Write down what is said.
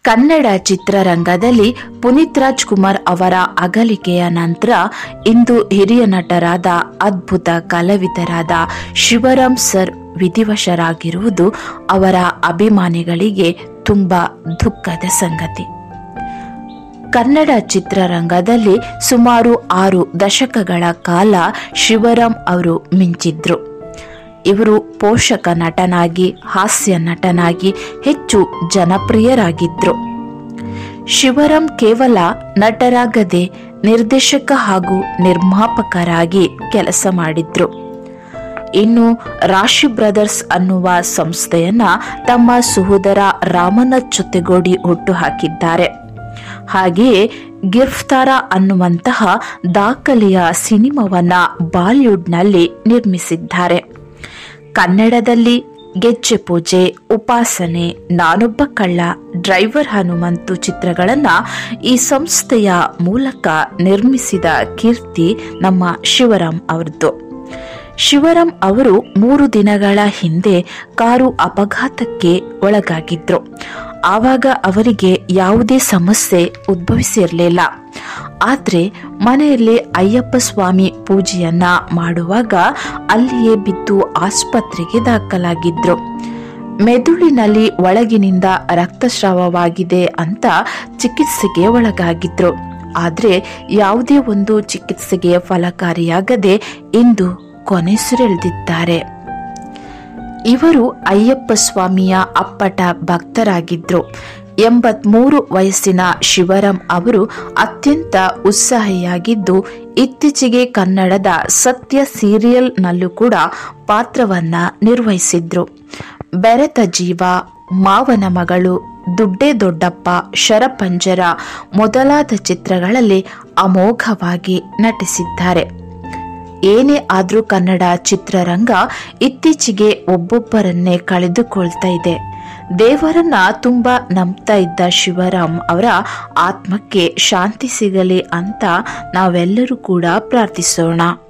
ಕನ್ನಡ ಚಿತ್ರರಂಗದಲ್ಲಿ ಪುನೀತ್ ರಾಜ್ಕುಮಾರ್ ಅವರ ಅಗಲಿಕೆಯ ನಂತರ ಇಂದು ಹಿರಿಯ ನಟರಾದ ಅದ್ಭುತ ಕಲಾವಿದರಾದ ಶಿವರಾಮ್ ಸರ್ ವಿಧಿವಶರಾಗಿರುವುದು ಅವರ ಅಭಿಮಾನಿಗಳಿಗೆ ತುಂಬಾ ದುಃಖದ ಸಂಗತಿ ಕನ್ನಡ ಚಿತ್ರರಂಗದಲ್ಲಿ ಸುಮಾರು ಆರು ದಶಕಗಳ ಕಾಲ ಶಿವರಾಮ್ ಅವರು ಮಿಂಚಿದ್ರು ಇವರು ಪೋಷಕ ನಟನಾಗಿ ಹಾಸ್ಯ ನಟನಾಗಿ ಹೆಚ್ಚು ಜನಪ್ರಿಯರಾಗಿದ್ರು ಶಿವರಾಮ್ ಕೇವಲ ನಟರಾಗದೆ ನಿರ್ದೇಶಕ ಹಾಗೂ ನಿರ್ಮಾಪಕರಾಗಿ ಕೆಲಸ ಮಾಡಿದ್ರು ಇನ್ನು ರಾಶಿ ಬ್ರದರ್ಸ್ ಅನ್ನುವ ಸಂಸ್ಥೆಯನ್ನ ತಮ್ಮ ಸಹೋದರ ರಾಮನಾಥ್ ಜೊತೆಗೂಡಿ ಹುಟ್ಟುಹಾಕಿದ್ದಾರೆ ಹಾಗೆಯೇ ಗಿರ್ಫ್ತಾರ ಅನ್ನುವಂತಹ ದಾಖಲೆಯ ಸಿನಿಮಾವನ್ನ ಬಾಲಿವುಡ್ನಲ್ಲಿ ನಿರ್ಮಿಸಿದ್ದಾರೆ ಕನ್ನಡದಲ್ಲಿ ಗೆಜ್ಜೆ ಪೂಜೆ ಉಪಾಸನೆ ನಾನೊಬ್ಬ ಕಳ್ಳ ಡ್ರೈವರ್ ಹನುಮಂತು ಚಿತ್ರಗಳನ್ನ ಈ ಸಂಸ್ಥೆಯ ಮೂಲಕ ನಿರ್ಮಿಸಿದ ಕೀರ್ತಿ ನಮ್ಮ ಶಿವರಾಮ್ ಅವರದ್ದು ಶಿವರಾಮ್ ಅವರು ಮೂರು ದಿನಗಳ ಹಿಂದೆ ಕಾರು ಅಪಘಾತಕ್ಕೆ ಒಳಗಾಗಿದ್ರು ಆವಾಗ ಅವರಿಗೆ ಯಾವುದೇ ಸಮಸ್ಯೆ ಉದ್ಭವಿಸಿರಲಿಲ್ಲ ಆದರೆ ಮನೆಯಲ್ಲಿ ಅಯ್ಯಪ್ಪ ಸ್ವಾಮಿ ಪೂಜೆಯನ್ನ ಮಾಡುವಾಗ ಅಲ್ಲಿಯೇ ಬಿದ್ದು ಆಸ್ಪತ್ರೆಗೆ ದಾಖಲಾಗಿದ್ರು ಮೆದುಳಿನಲ್ಲಿ ಒಳಗಿನಿಂದ ರಕ್ತಸ್ರಾವವಾಗಿದೆ ಅಂತ ಚಿಕಿತ್ಸೆಗೆ ಒಳಗಾಗಿದ್ರು ಆದರೆ ಯಾವುದೇ ಒಂದು ಚಿಕಿತ್ಸೆಗೆ ಫಲಕಾರಿಯಾಗದೆ ಇಂದು ಕೊನೆಸುರೆಳೆದಿದ್ದಾರೆ ಇವರು ಅಯ್ಯಪ್ಪ ಸ್ವಾಮಿಯ ಅಪ್ಪಟ ಭಕ್ತರಾಗಿದ್ರು ಎಂಬತ್ಮೂರು ವಯಸ್ಸಿನ ಶಿವರಾಮ್ ಅವರು ಅತ್ಯಂತ ಉತ್ಸಾಹಿಯಾಗಿದ್ದು ಇತ್ತೀಚೆಗೆ ಕನ್ನಡದ ಸತ್ಯ ಸೀರಿಯಲ್ನಲ್ಲೂ ಕೂಡ ಪಾತ್ರವನ್ನ ನಿರ್ವಹಿಸಿದ್ರು ಬೆರೆತ ಜೀವ ಮಾವನ ಮಗಳು ದುಡ್ಡೇ ದೊಡ್ಡಪ್ಪ ಶರಪಂಜರ ಮೊದಲಾದ ಚಿತ್ರಗಳಲ್ಲಿ ಅಮೋಘವಾಗಿ ನಟಿಸಿದ್ದಾರೆ ಏನೇ ಆದ್ರೂ ಕನ್ನಡ ಚಿತ್ರರಂಗ ಇತ್ತೀಚೆಗೆ ಒಬ್ಬೊಬ್ಬರನ್ನೇ ಕಳೆದುಕೊಳ್ತಾ ಇದೆ ದೇವರನ್ನ ತುಂಬಾ ನಂಬ್ತಾ ಇದ್ದ ಶಿವರಾಮ್ ಅವರ ಆತ್ಮಕ್ಕೆ ಶಾಂತಿ ಸಿಗಲಿ ಅಂತ ನಾವೆಲ್ಲರೂ ಕೂಡ ಪ್ರಾರ್ಥಿಸೋಣ